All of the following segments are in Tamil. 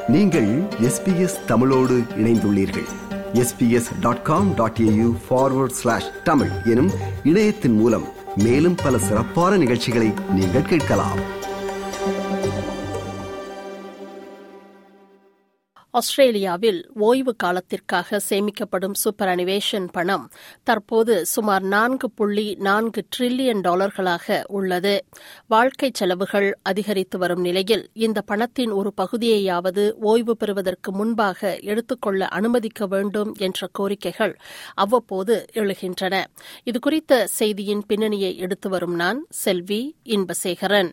நீங்கள் எஸ்பிஎஸ் தமிழோடு இணைந்துள்ளீர்கள் SBS dot com dot A U forward slash Tamil எனும் இணையத்தின் மூலம் மேலும் பல சிறப்பான நிகழ்ச்சிகளை நீங்கள் கேட்கலாம் ஆஸ்திரேலியாவில் ஓய்வு காலத்திற்காக சேமிக்கப்படும் சூப்பர் அனிவேஷன் பணம் தற்போது சுமார் நான்கு புள்ளி நான்கு டிரில்லியன் டாலர்களாக உள்ளது வாழ்க்கை செலவுகள் அதிகரித்து வரும் நிலையில் இந்த பணத்தின் ஒரு பகுதியையாவது ஓய்வு பெறுவதற்கு முன்பாக எடுத்துக்கொள்ள அனுமதிக்க வேண்டும் என்ற கோரிக்கைகள் அவ்வப்போது எழுகின்றன இதுகுறித்த செய்தியின் பின்னணியை எடுத்து வரும் நான் செல்வி இன்பசேகரன்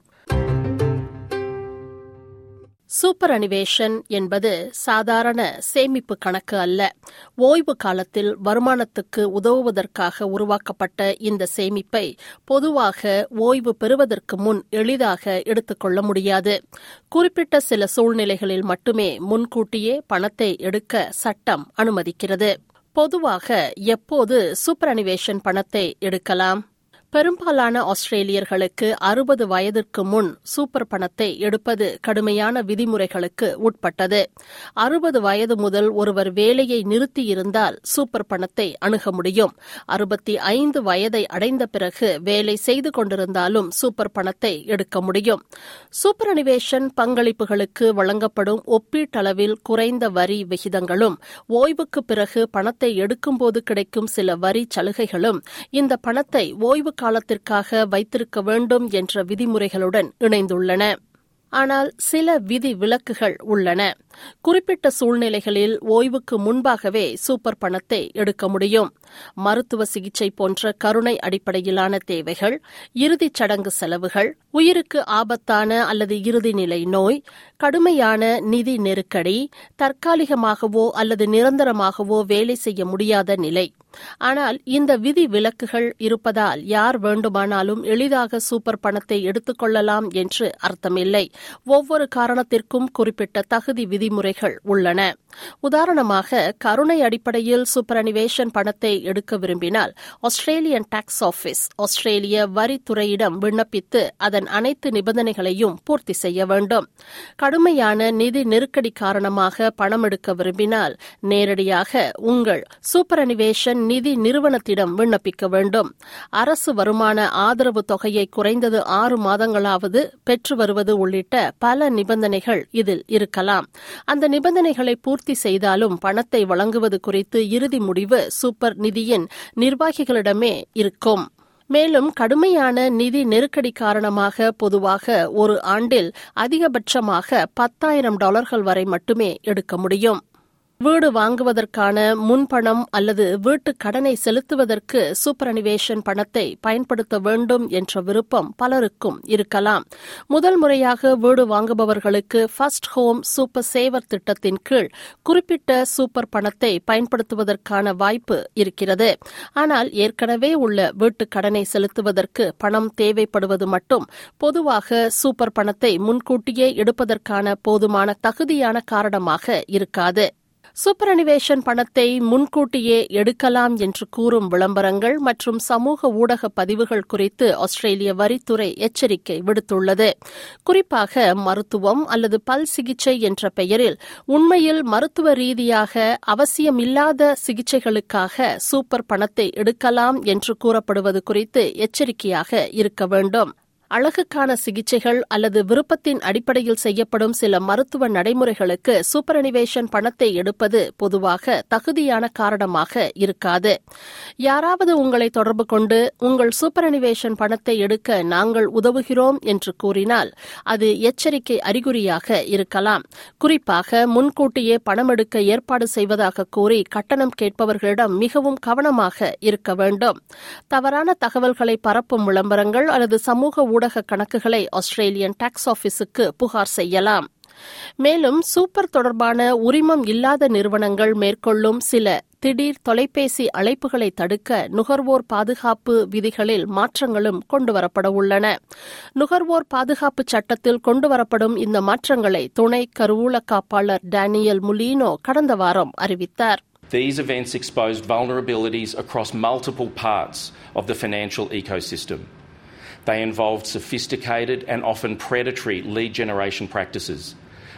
சூப்பர் அனிவேஷன் என்பது சாதாரண சேமிப்பு கணக்கு அல்ல ஓய்வு காலத்தில் வருமானத்துக்கு உதவுவதற்காக உருவாக்கப்பட்ட இந்த சேமிப்பை பொதுவாக ஓய்வு பெறுவதற்கு முன் எளிதாக எடுத்துக்கொள்ள முடியாது குறிப்பிட்ட சில சூழ்நிலைகளில் மட்டுமே முன்கூட்டியே பணத்தை எடுக்க சட்டம் அனுமதிக்கிறது பொதுவாக எப்போது சூப்பர் அனிவேஷன் பணத்தை எடுக்கலாம் பெரும்பாலான ஆஸ்திரேலியர்களுக்கு அறுபது வயதிற்கு முன் சூப்பர் பணத்தை எடுப்பது கடுமையான விதிமுறைகளுக்கு உட்பட்டது அறுபது வயது முதல் ஒருவர் வேலையை நிறுத்தியிருந்தால் சூப்பர் பணத்தை அணுக முடியும் அறுபத்தி ஐந்து வயதை அடைந்த பிறகு வேலை செய்து கொண்டிருந்தாலும் சூப்பர் பணத்தை எடுக்க முடியும் சூப்பர் அனிவேஷன் பங்களிப்புகளுக்கு வழங்கப்படும் ஒப்பீட்டளவில் குறைந்த வரி விகிதங்களும் ஓய்வுக்கு பிறகு பணத்தை எடுக்கும்போது கிடைக்கும் சில வரி சலுகைகளும் இந்த பணத்தை ஓய்வு காலத்திற்காக வைத்திருக்க வேண்டும் என்ற விதிமுறைகளுடன் இணைந்துள்ளன ஆனால் சில விதி விலக்குகள் உள்ளன குறிப்பிட்ட சூழ்நிலைகளில் ஓய்வுக்கு முன்பாகவே சூப்பர் பணத்தை எடுக்க முடியும் மருத்துவ சிகிச்சை போன்ற கருணை அடிப்படையிலான தேவைகள் இறுதிச் சடங்கு செலவுகள் உயிருக்கு ஆபத்தான அல்லது இறுதி நிலை நோய் கடுமையான நிதி நெருக்கடி தற்காலிகமாகவோ அல்லது நிரந்தரமாகவோ வேலை செய்ய முடியாத நிலை ஆனால் இந்த விதி விலக்குகள் இருப்பதால் யார் வேண்டுமானாலும் எளிதாக சூப்பர் பணத்தை எடுத்துக்கொள்ளலாம் என்று அர்த்தமில்லை ஒவ்வொரு காரணத்திற்கும் குறிப்பிட்ட தகுதி விதிமுறைகள் உள்ளன உதாரணமாக கருணை அடிப்படையில் சூப்பர் அனிவேஷன் பணத்தை எடுக்க விரும்பினால் ஆஸ்திரேலியன் டாக்ஸ் ஆபீஸ் ஆஸ்திரேலிய வரித்துறையிடம் விண்ணப்பித்து அதன் அனைத்து நிபந்தனைகளையும் பூர்த்தி செய்ய வேண்டும் கடுமையான நிதி நெருக்கடி காரணமாக பணம் எடுக்க விரும்பினால் நேரடியாக உங்கள் சூப்பர் அனிவேஷன் நிதி நிறுவனத்திடம் விண்ணப்பிக்க வேண்டும் அரசு வருமான ஆதரவு தொகையை குறைந்தது ஆறு மாதங்களாவது பெற்று வருவது உள்ளிட்ட பல நிபந்தனைகள் இதில் இருக்கலாம் அந்த நிபந்தனைகளை பூர்த்தி செய்தாலும் பணத்தை வழங்குவது குறித்து இறுதி முடிவு சூப்பர் நிதியின் நிர்வாகிகளிடமே இருக்கும் மேலும் கடுமையான நிதி நெருக்கடி காரணமாக பொதுவாக ஒரு ஆண்டில் அதிகபட்சமாக பத்தாயிரம் டாலர்கள் வரை மட்டுமே எடுக்க முடியும் வீடு வாங்குவதற்கான முன்பணம் அல்லது வீட்டு கடனை செலுத்துவதற்கு சூப்பர் அனிவேஷன் பணத்தை பயன்படுத்த வேண்டும் என்ற விருப்பம் பலருக்கும் இருக்கலாம் முதல் முறையாக வீடு வாங்குபவர்களுக்கு ஃபர்ஸ்ட் ஹோம் சூப்பர் சேவர் திட்டத்தின் கீழ் குறிப்பிட்ட சூப்பர் பணத்தை பயன்படுத்துவதற்கான வாய்ப்பு இருக்கிறது ஆனால் ஏற்கனவே உள்ள வீட்டு கடனை செலுத்துவதற்கு பணம் தேவைப்படுவது மட்டும் பொதுவாக சூப்பர் பணத்தை முன்கூட்டியே எடுப்பதற்கான போதுமான தகுதியான காரணமாக இருக்காது சூப்பர் அனிவேஷன் பணத்தை முன்கூட்டியே எடுக்கலாம் என்று கூறும் விளம்பரங்கள் மற்றும் சமூக ஊடக பதிவுகள் குறித்து ஆஸ்திரேலிய வரித்துறை எச்சரிக்கை விடுத்துள்ளது குறிப்பாக மருத்துவம் அல்லது பல் சிகிச்சை என்ற பெயரில் உண்மையில் மருத்துவ ரீதியாக அவசியமில்லாத சிகிச்சைகளுக்காக சூப்பர் பணத்தை எடுக்கலாம் என்று கூறப்படுவது குறித்து எச்சரிக்கையாக இருக்க வேண்டும் அழகுக்கான சிகிச்சைகள் அல்லது விருப்பத்தின் அடிப்படையில் செய்யப்படும் சில மருத்துவ நடைமுறைகளுக்கு சூப்பர் அனிவேஷன் பணத்தை எடுப்பது பொதுவாக தகுதியான காரணமாக இருக்காது யாராவது உங்களை தொடர்பு கொண்டு உங்கள் சூப்பர் அனிவேஷன் பணத்தை எடுக்க நாங்கள் உதவுகிறோம் என்று கூறினால் அது எச்சரிக்கை அறிகுறியாக இருக்கலாம் குறிப்பாக முன்கூட்டியே பணம் எடுக்க ஏற்பாடு செய்வதாக கூறி கட்டணம் கேட்பவர்களிடம் மிகவும் கவனமாக இருக்க வேண்டும் தவறான தகவல்களை பரப்பும் விளம்பரங்கள் அல்லது சமூக ஊடக கணக்குகளை ஆஸ்திரேலியன் டாக்ஸ் ஆபீஸுக்கு புகார் செய்யலாம் மேலும் சூப்பர் தொடர்பான உரிமம் இல்லாத நிறுவனங்கள் மேற்கொள்ளும் சில திடீர் தொலைபேசி அழைப்புகளை தடுக்க நுகர்வோர் பாதுகாப்பு விதிகளில் மாற்றங்களும் கொண்டுவரப்பட உள்ளன நுகர்வோர் பாதுகாப்பு சட்டத்தில் கொண்டுவரப்படும் இந்த மாற்றங்களை துணை கருவூல காப்பாளர் டேனியல் முலீனோ கடந்த வாரம் அறிவித்தார் These events exposed vulnerabilities across multiple parts of the financial ecosystem. They involved sophisticated and often predatory lead generation practices,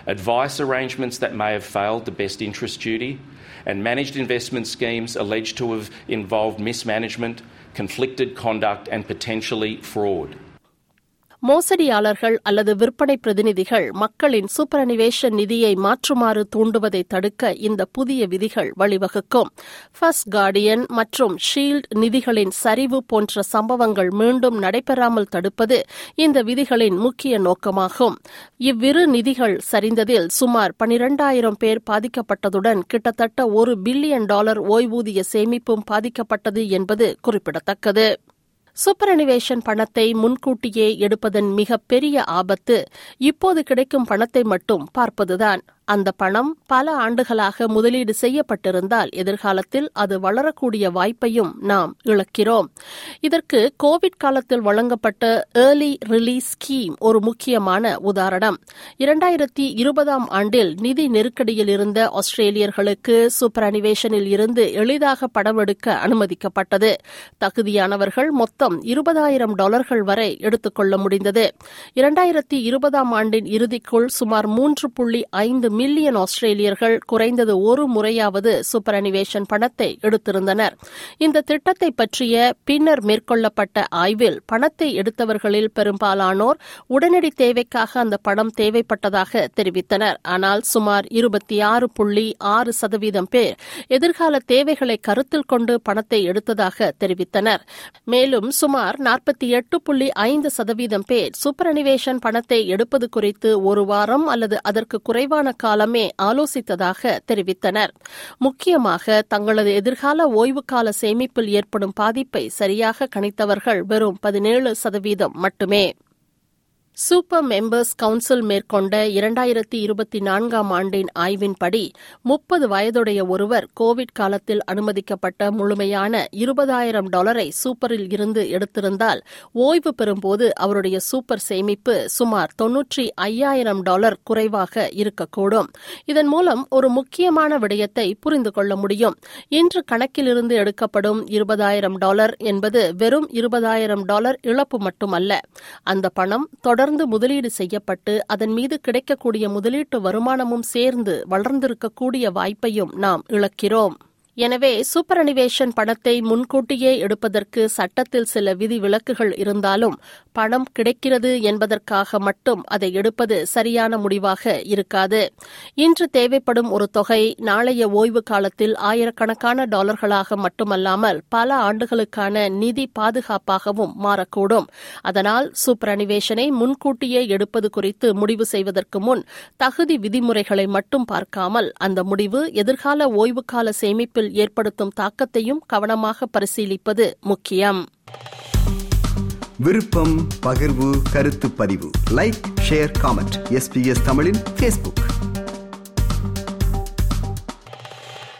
advice arrangements that may have failed the best interest duty, and managed investment schemes alleged to have involved mismanagement, conflicted conduct, and potentially fraud. மோசடியாளர்கள் அல்லது விற்பனை பிரதிநிதிகள் மக்களின் சூப்பரனிவேஷன் நிதியை மாற்றுமாறு தூண்டுவதை தடுக்க இந்த புதிய விதிகள் வழிவகுக்கும் ஃபர்ஸ்ட் கார்டியன் மற்றும் ஷீல்ட் நிதிகளின் சரிவு போன்ற சம்பவங்கள் மீண்டும் நடைபெறாமல் தடுப்பது இந்த விதிகளின் முக்கிய நோக்கமாகும் இவ்விரு நிதிகள் சரிந்ததில் சுமார் பனிரெண்டாயிரம் பேர் பாதிக்கப்பட்டதுடன் கிட்டத்தட்ட ஒரு பில்லியன் டாலர் ஓய்வூதிய சேமிப்பும் பாதிக்கப்பட்டது என்பது குறிப்பிடத்தக்கது சூப்பரனிவேஷன் பணத்தை முன்கூட்டியே எடுப்பதன் மிகப்பெரிய ஆபத்து இப்போது கிடைக்கும் பணத்தை மட்டும் பார்ப்பதுதான் அந்த பணம் பல ஆண்டுகளாக முதலீடு செய்யப்பட்டிருந்தால் எதிர்காலத்தில் அது வளரக்கூடிய வாய்ப்பையும் நாம் இழக்கிறோம் இதற்கு கோவிட் காலத்தில் வழங்கப்பட்ட ஏர்லி ரிலீஸ் ஸ்கீம் ஒரு முக்கியமான உதாரணம் இரண்டாயிரத்தி இருபதாம் ஆண்டில் நிதி நெருக்கடியில் இருந்த ஆஸ்திரேலியர்களுக்கு சூப்பர் அனிவேஷனில் இருந்து எளிதாக படம் எடுக்க அனுமதிக்கப்பட்டது தகுதியானவர்கள் மொத்தம் இருபதாயிரம் டாலர்கள் வரை எடுத்துக்கொள்ள முடிந்தது இரண்டாயிரத்தி இருபதாம் ஆண்டின் இறுதிக்குள் சுமார் மூன்று புள்ளி ஐந்து மில்லியன் ஆஸ்திரேலியர்கள் குறைந்தது ஒரு முறையாவது சூப்பர் அனிவேஷன் பணத்தை எடுத்திருந்தனர் இந்த திட்டத்தை பற்றிய பின்னர் மேற்கொள்ளப்பட்ட ஆய்வில் பணத்தை எடுத்தவர்களில் பெரும்பாலானோர் உடனடி தேவைக்காக அந்த பணம் தேவைப்பட்டதாக தெரிவித்தனர் ஆனால் சுமார் இருபத்தி ஆறு புள்ளி ஆறு சதவீதம் பேர் எதிர்கால தேவைகளை கருத்தில் கொண்டு பணத்தை எடுத்ததாக தெரிவித்தனர் மேலும் சுமார் நாற்பத்தி எட்டு புள்ளி ஐந்து சதவீதம் பேர் சூப்பர் அனிவேஷன் பணத்தை எடுப்பது குறித்து ஒரு வாரம் அல்லது அதற்கு குறைவான காலமே ஆலோசித்ததாக தெரிவித்தனர் முக்கியமாக தங்களது எதிர்கால ஓய்வு கால சேமிப்பில் ஏற்படும் பாதிப்பை சரியாக கணித்தவர்கள் வெறும் பதினேழு சதவீதம் மட்டுமே சூப்பர் மெம்பர்ஸ் கவுன்சில் மேற்கொண்ட இரண்டாயிரத்தி இருபத்தி நான்காம் ஆண்டின் ஆய்வின்படி முப்பது வயதுடைய ஒருவர் கோவிட் காலத்தில் அனுமதிக்கப்பட்ட முழுமையான இருபதாயிரம் டாலரை சூப்பரில் இருந்து எடுத்திருந்தால் ஓய்வு பெறும்போது அவருடைய சூப்பர் சேமிப்பு சுமார் தொன்னூற்றி ஐயாயிரம் டாலர் குறைவாக இருக்கக்கூடும் இதன் மூலம் ஒரு முக்கியமான விடயத்தை புரிந்து கொள்ள முடியும் இன்று கணக்கிலிருந்து எடுக்கப்படும் இருபதாயிரம் டாலர் என்பது வெறும் இருபதாயிரம் டாலர் இழப்பு மட்டுமல்ல அந்த பணம் தொடர் தொடர்ந்து முதலீடு செய்யப்பட்டு அதன் மீது கிடைக்கக்கூடிய முதலீட்டு வருமானமும் சேர்ந்து வளர்ந்திருக்கக்கூடிய வாய்ப்பையும் நாம் இழக்கிறோம் எனவே சூப்பர் அனிவேஷன் பணத்தை முன்கூட்டியே எடுப்பதற்கு சட்டத்தில் சில விதி விலக்குகள் இருந்தாலும் பணம் கிடைக்கிறது என்பதற்காக மட்டும் அதை எடுப்பது சரியான முடிவாக இருக்காது இன்று தேவைப்படும் ஒரு தொகை நாளைய ஓய்வு காலத்தில் ஆயிரக்கணக்கான டாலர்களாக மட்டுமல்லாமல் பல ஆண்டுகளுக்கான நிதி பாதுகாப்பாகவும் மாறக்கூடும் அதனால் சூப்பர் அனிவேஷனை முன்கூட்டியே எடுப்பது குறித்து முடிவு செய்வதற்கு முன் தகுதி விதிமுறைகளை மட்டும் பார்க்காமல் அந்த முடிவு எதிர்கால ஓய்வு கால சேமிப்பில் ஏற்படுத்தும் தாக்கத்தையும் கவனமாக பரிசீலிப்பது முக்கியம் விருப்பம் பகிர்வு கருத்து பதிவு லைக் ஷேர் காமெண்ட் எஸ்பிஎஸ் தமிழின் ஃபேஸ்புக்